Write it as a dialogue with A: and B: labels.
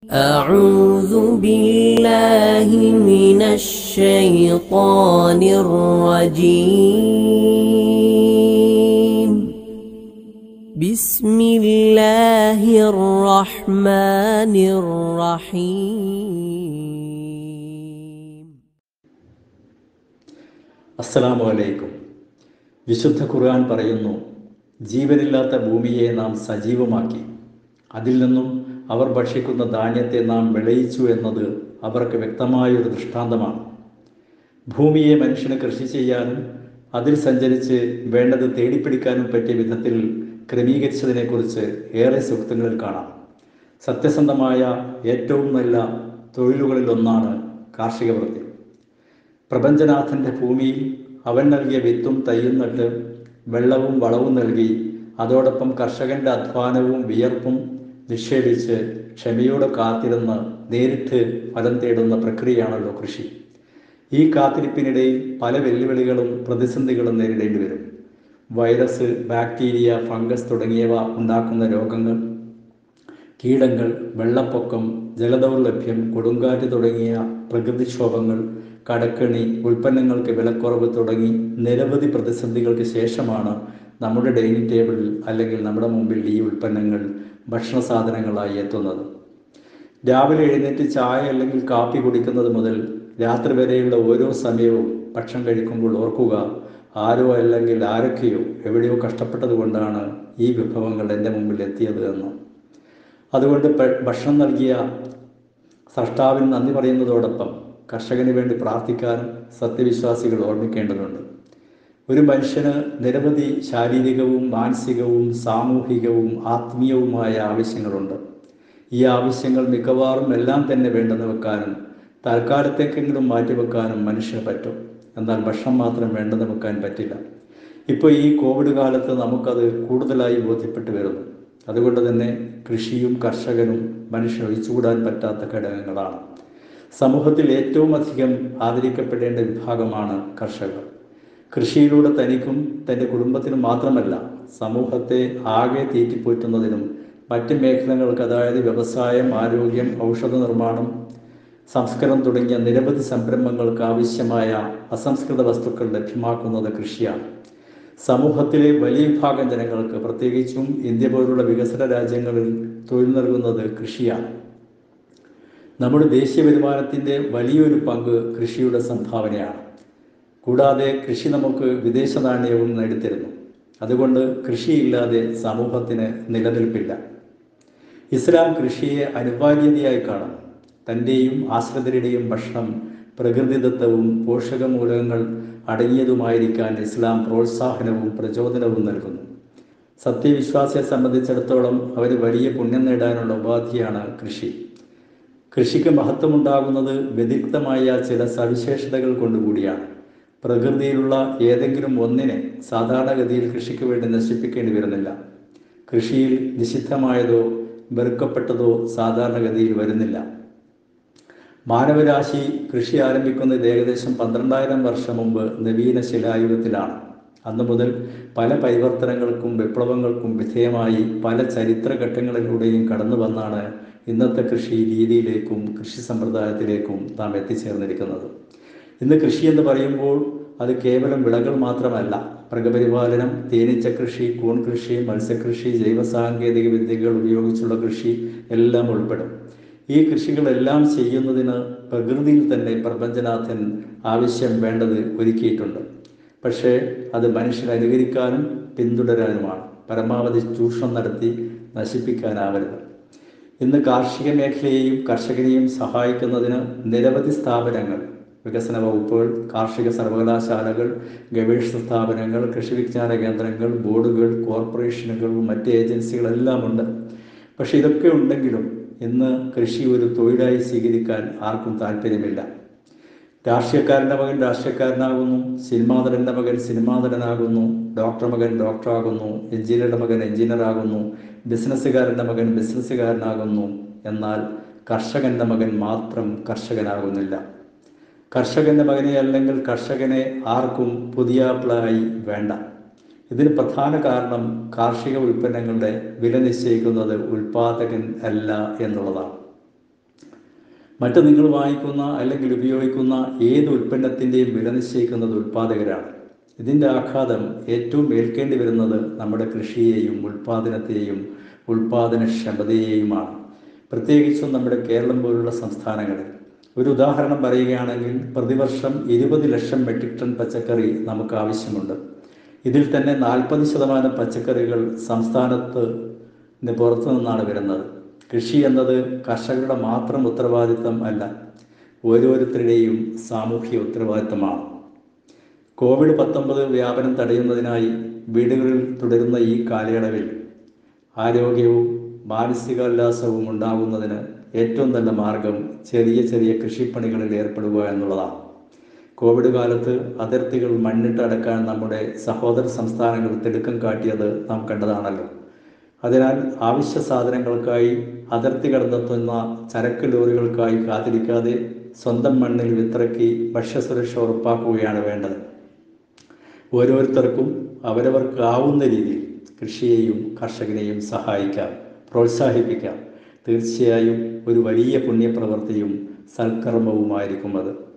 A: أعوذ بالله من الشيطان الرجيم بسم الله الرحمن الرحيم
B: അസ്സലാമു അലൈക്കും വിശുദ്ധ ഖുർആൻ പറയുന്നു ജീവനില്ലാത്ത ഭൂമിയെ നാം സജീവമാക്കി അതിൽ നിന്നും അവർ ഭക്ഷിക്കുന്ന ധാന്യത്തെ നാം വിളയിച്ചു എന്നത് അവർക്ക് വ്യക്തമായൊരു ദൃഷ്ടാന്തമാണ് ഭൂമിയെ മനുഷ്യന് കൃഷി ചെയ്യാനും അതിൽ സഞ്ചരിച്ച് വേണ്ടത് തേടിപ്പിടിക്കാനും പറ്റിയ വിധത്തിൽ ക്രമീകരിച്ചതിനെക്കുറിച്ച് ഏറെ സൂക്തങ്ങളിൽ കാണാം സത്യസന്ധമായ ഏറ്റവും നല്ല തൊഴിലുകളിലൊന്നാണ് കാർഷിക വൃത്തി പ്രപഞ്ചനാഥൻ്റെ ഭൂമിയിൽ അവൻ നൽകിയ വിത്തും തയ്യും നട്ട് വെള്ളവും വളവും നൽകി അതോടൊപ്പം കർഷകന്റെ അധ്വാനവും വിയർപ്പും നിക്ഷേപിച്ച് ക്ഷമയോടെ കാത്തിരുന്ന് നേരിട്ട് ഫലം തേടുന്ന പ്രക്രിയയാണല്ലോ കൃഷി ഈ കാത്തിരിപ്പിനിടയിൽ പല വെല്ലുവിളികളും പ്രതിസന്ധികളും നേരിടേണ്ടി വരും വൈറസ് ബാക്ടീരിയ ഫംഗസ് തുടങ്ങിയവ ഉണ്ടാക്കുന്ന രോഗങ്ങൾ കീടങ്ങൾ വെള്ളപ്പൊക്കം ജലദൗർലഭ്യം കൊടുങ്കാറ്റ് തുടങ്ങിയ പ്രകൃതിക്ഷോഭങ്ങൾ കടക്കണി ഉൽപ്പന്നങ്ങൾക്ക് വിലക്കുറവ് തുടങ്ങി നിരവധി പ്രതിസന്ധികൾക്ക് ശേഷമാണ് നമ്മുടെ ഡൈനിങ് ടേബിളിൽ അല്ലെങ്കിൽ നമ്മുടെ മുമ്പിൽ ഈ ഉൽപ്പന്നങ്ങൾ ഭക്ഷണ സാധനങ്ങളായി എത്തുന്നത് രാവിലെ എഴുന്നേറ്റ് ചായ അല്ലെങ്കിൽ കാപ്പി കുടിക്കുന്നത് മുതൽ രാത്രി വരെയുള്ള ഓരോ സമയവും ഭക്ഷണം കഴിക്കുമ്പോൾ ഓർക്കുക ആരോ അല്ലെങ്കിൽ ആരൊക്കെയോ എവിടെയോ കഷ്ടപ്പെട്ടത് കൊണ്ടാണ് ഈ വിഭവങ്ങൾ എൻ്റെ മുമ്പിൽ എത്തിയത് എന്ന് അതുകൊണ്ട് പ- ഭക്ഷണം നൽകിയ സൃഷ്ടാവിന് നന്ദി പറയുന്നതോടൊപ്പം കർഷകന് വേണ്ടി പ്രാർത്ഥിക്കാനും സത്യവിശ്വാസികൾ ഓർമ്മിക്കേണ്ടതുണ്ട് ഒരു മനുഷ്യന് നിരവധി ശാരീരികവും മാനസികവും സാമൂഹികവും ആത്മീയവുമായ ആവശ്യങ്ങളുണ്ട് ഈ ആവശ്യങ്ങൾ മിക്കവാറും എല്ലാം തന്നെ വേണ്ടെന്ന് വെക്കാനും തൽക്കാലത്തേക്കെങ്കിലും മാറ്റിവെക്കാനും മനുഷ്യന് പറ്റും എന്നാൽ ഭക്ഷണം മാത്രം വേണ്ടെന്ന് വെക്കാൻ പറ്റില്ല ഇപ്പോൾ ഈ കോവിഡ് കാലത്ത് നമുക്കത് കൂടുതലായി ബോധ്യപ്പെട്ടു വരുന്നു അതുകൊണ്ട് തന്നെ കൃഷിയും കർഷകനും മനുഷ്യൻ ഒഴിച്ചുകൂടാൻ പറ്റാത്ത ഘടകങ്ങളാണ് സമൂഹത്തിൽ ഏറ്റവും അധികം ആദരിക്കപ്പെടേണ്ട വിഭാഗമാണ് കർഷകർ കൃഷിയിലൂടെ തനിക്കും തൻ്റെ കുടുംബത്തിനും മാത്രമല്ല സമൂഹത്തെ ആകെ തീറ്റിപ്പോറ്റുന്നതിനും മറ്റ് മേഖലകൾക്ക് അതായത് വ്യവസായം ആരോഗ്യം ഔഷധ നിർമ്മാണം സംസ്കരണം തുടങ്ങിയ നിരവധി സംരംഭങ്ങൾക്ക് ആവശ്യമായ അസംസ്കൃത വസ്തുക്കൾ ലഭ്യമാക്കുന്നത് കൃഷിയാണ് സമൂഹത്തിലെ വലിയ വിഭാഗം ജനങ്ങൾക്ക് പ്രത്യേകിച്ചും ഇന്ത്യ പോലുള്ള വികസന രാജ്യങ്ങളിൽ തൊഴിൽ നൽകുന്നത് കൃഷിയാണ് നമ്മുടെ ദേശീയ വരുമാനത്തിൻ്റെ വലിയൊരു പങ്ക് കൃഷിയുടെ സംഭാവനയാണ് കൂടാതെ കൃഷി നമുക്ക് വിദേശ നാണ്യവും നേടിത്തരുന്നു അതുകൊണ്ട് കൃഷിയില്ലാതെ സമൂഹത്തിന് നിലനിൽപ്പില്ല ഇസ്ലാം കൃഷിയെ അനിവാര്യതയായി കാണും തൻ്റെയും ആശ്രിതരുടെയും ഭക്ഷണം പ്രകൃതിദത്തവും പോഷകമൂലകങ്ങൾ അടങ്ങിയതുമായിരിക്കാൻ ഇസ്ലാം പ്രോത്സാഹനവും പ്രചോദനവും നൽകുന്നു സത്യവിശ്വാസിയെ സംബന്ധിച്ചിടത്തോളം അവർ വലിയ പുണ്യം നേടാനുള്ള ഉപാധിയാണ് കൃഷി കൃഷിക്ക് മഹത്വമുണ്ടാകുന്നത് വ്യതിരിക്തമായ ചില സവിശേഷതകൾ കൊണ്ടുകൂടിയാണ് പ്രകൃതിയിലുള്ള ഏതെങ്കിലും ഒന്നിനെ സാധാരണഗതിയിൽ കൃഷിക്ക് വേണ്ടി നശിപ്പിക്കേണ്ടി വരുന്നില്ല കൃഷിയിൽ നിഷിദ്ധമായതോ വെറുക്കപ്പെട്ടതോ സാധാരണഗതിയിൽ വരുന്നില്ല മാനവരാശി കൃഷി ആരംഭിക്കുന്നത് ഏകദേശം പന്ത്രണ്ടായിരം വർഷം മുമ്പ് നവീന ശിലായുഗത്തിലാണ് അന്നു മുതൽ പല പരിവർത്തനങ്ങൾക്കും വിപ്ലവങ്ങൾക്കും വിധേയമായി പല ചരിത്രഘട്ടങ്ങളിലൂടെയും കടന്നു വന്നാണ് ഇന്നത്തെ കൃഷി രീതിയിലേക്കും കൃഷി സമ്പ്രദായത്തിലേക്കും നാം എത്തിച്ചേർന്നിരിക്കുന്നത് ഇന്ന് കൃഷി എന്ന് പറയുമ്പോൾ അത് കേവലം വിളകൾ മാത്രമല്ല മൃഗപരിപാലനം തേനീച്ച കൃഷി കൂൺ കൃഷി മത്സ്യകൃഷി ജൈവ സാങ്കേതിക വിദ്യകൾ ഉപയോഗിച്ചുള്ള കൃഷി എല്ലാം ഉൾപ്പെടും ഈ കൃഷികളെല്ലാം ചെയ്യുന്നതിന് പ്രകൃതിയിൽ തന്നെ പ്രപഞ്ചനാഥൻ ആവശ്യം വേണ്ടത് ഒരുക്കിയിട്ടുണ്ട് പക്ഷേ അത് മനുഷ്യൻ അനുകരിക്കാനും പിന്തുടരാനുമാണ് പരമാവധി ചൂഷണം നടത്തി നശിപ്പിക്കാനാവരുത് ഇന്ന് കാർഷിക മേഖലയെയും കർഷകനെയും സഹായിക്കുന്നതിന് നിരവധി സ്ഥാപനങ്ങൾ വികസന വകുപ്പുകൾ കാർഷിക സർവകലാശാലകൾ ഗവേഷണ സ്ഥാപനങ്ങൾ കൃഷി വിജ്ഞാന കേന്ദ്രങ്ങൾ ബോർഡുകൾ കോർപ്പറേഷനുകൾ മറ്റ് ഏജൻസികളെല്ലാം ഉണ്ട് പക്ഷെ ഇതൊക്കെ ഉണ്ടെങ്കിലും ഇന്ന് കൃഷി ഒരു തൊഴിലായി സ്വീകരിക്കാൻ ആർക്കും താല്പര്യമില്ല രാഷ്ട്രീയക്കാരൻ്റെ മകൻ രാഷ്ട്രീയക്കാരനാകുന്നു സിനിമാ നടൻ്റെ മകൻ സിനിമാ നടനാകുന്നു ഡോക്ടർ മകൻ ഡോക്ടറാകുന്നു എഞ്ചിനീയറുടെ മകൻ എഞ്ചിനീയറാകുന്നു ബിസിനസ്സുകാരൻ്റെ മകൻ ബിസിനസ്സുകാരനാകുന്നു എന്നാൽ കർഷകന്റെ മകൻ മാത്രം കർഷകനാകുന്നില്ല കർഷകന്റെ മകനെ അല്ലെങ്കിൽ കർഷകനെ ആർക്കും പുതിയാപ്പിളായി വേണ്ട ഇതിന് പ്രധാന കാരണം കാർഷിക ഉൽപ്പന്നങ്ങളുടെ വില നിശ്ചയിക്കുന്നത് ഉൽപാദകൻ അല്ല എന്നുള്ളതാണ് മറ്റ് നിങ്ങൾ വാങ്ങിക്കുന്ന അല്ലെങ്കിൽ ഉപയോഗിക്കുന്ന ഏത് ഉൽപ്പന്നത്തിൻ്റെയും വില നിശ്ചയിക്കുന്നത് ഉൽപ്പാദകരാണ് ഇതിൻ്റെ ആഘാതം ഏറ്റവും ഏൽക്കേണ്ടി വരുന്നത് നമ്മുടെ കൃഷിയെയും ഉൽപ്പാദനത്തെയും ഉൽപ്പാദനക്ഷമതയെയുമാണ് പ്രത്യേകിച്ചും നമ്മുടെ കേരളം പോലുള്ള സംസ്ഥാനങ്ങളിൽ ഒരു ഉദാഹരണം പറയുകയാണെങ്കിൽ പ്രതിവർഷം ഇരുപത് ലക്ഷം മെട്രിക് ടൺ പച്ചക്കറി നമുക്ക് ആവശ്യമുണ്ട് ഇതിൽ തന്നെ നാൽപ്പത് ശതമാനം പച്ചക്കറികൾ സംസ്ഥാനത്ത് പുറത്തു നിന്നാണ് വരുന്നത് കൃഷി എന്നത് കർഷകരുടെ മാത്രം ഉത്തരവാദിത്തം അല്ല ഓരോരുത്തരുടെയും സാമൂഹ്യ ഉത്തരവാദിത്തമാണ് കോവിഡ് പത്തൊമ്പത് വ്യാപനം തടയുന്നതിനായി വീടുകളിൽ തുടരുന്ന ഈ കാലയളവിൽ ആരോഗ്യവും മാനസികോല്ലാസവും ഉണ്ടാകുന്നതിന് ഏറ്റവും നല്ല മാർഗം ചെറിയ ചെറിയ കൃഷിപ്പണികളിൽ ഏർപ്പെടുക എന്നുള്ളതാണ് കോവിഡ് കാലത്ത് അതിർത്തികൾ മണ്ണിട്ടടക്കാൻ നമ്മുടെ സഹോദര സംസ്ഥാനങ്ങൾ തിടുക്കം കാട്ടിയത് നാം കണ്ടതാണല്ലോ അതിനാൽ ആവശ്യ സാധനങ്ങൾക്കായി അതിർത്തി കടന്നെത്തുന്ന ചരക്ക് ലോറികൾക്കായി കാത്തിരിക്കാതെ സ്വന്തം മണ്ണിൽ വിത്തിറക്കി ഭക്ഷ്യസുരക്ഷ ഉറപ്പാക്കുകയാണ് വേണ്ടത് ഓരോരുത്തർക്കും അവരവർക്ക് ആവുന്ന രീതിയിൽ കൃഷിയെയും കർഷകനെയും സഹായിക്കാം പ്രോത്സാഹിപ്പിക്കാം തീർച്ചയായും ഒരു വലിയ പുണ്യപ്രവൃത്തിയും സൽക്കർമ്മവുമായിരിക്കും അത്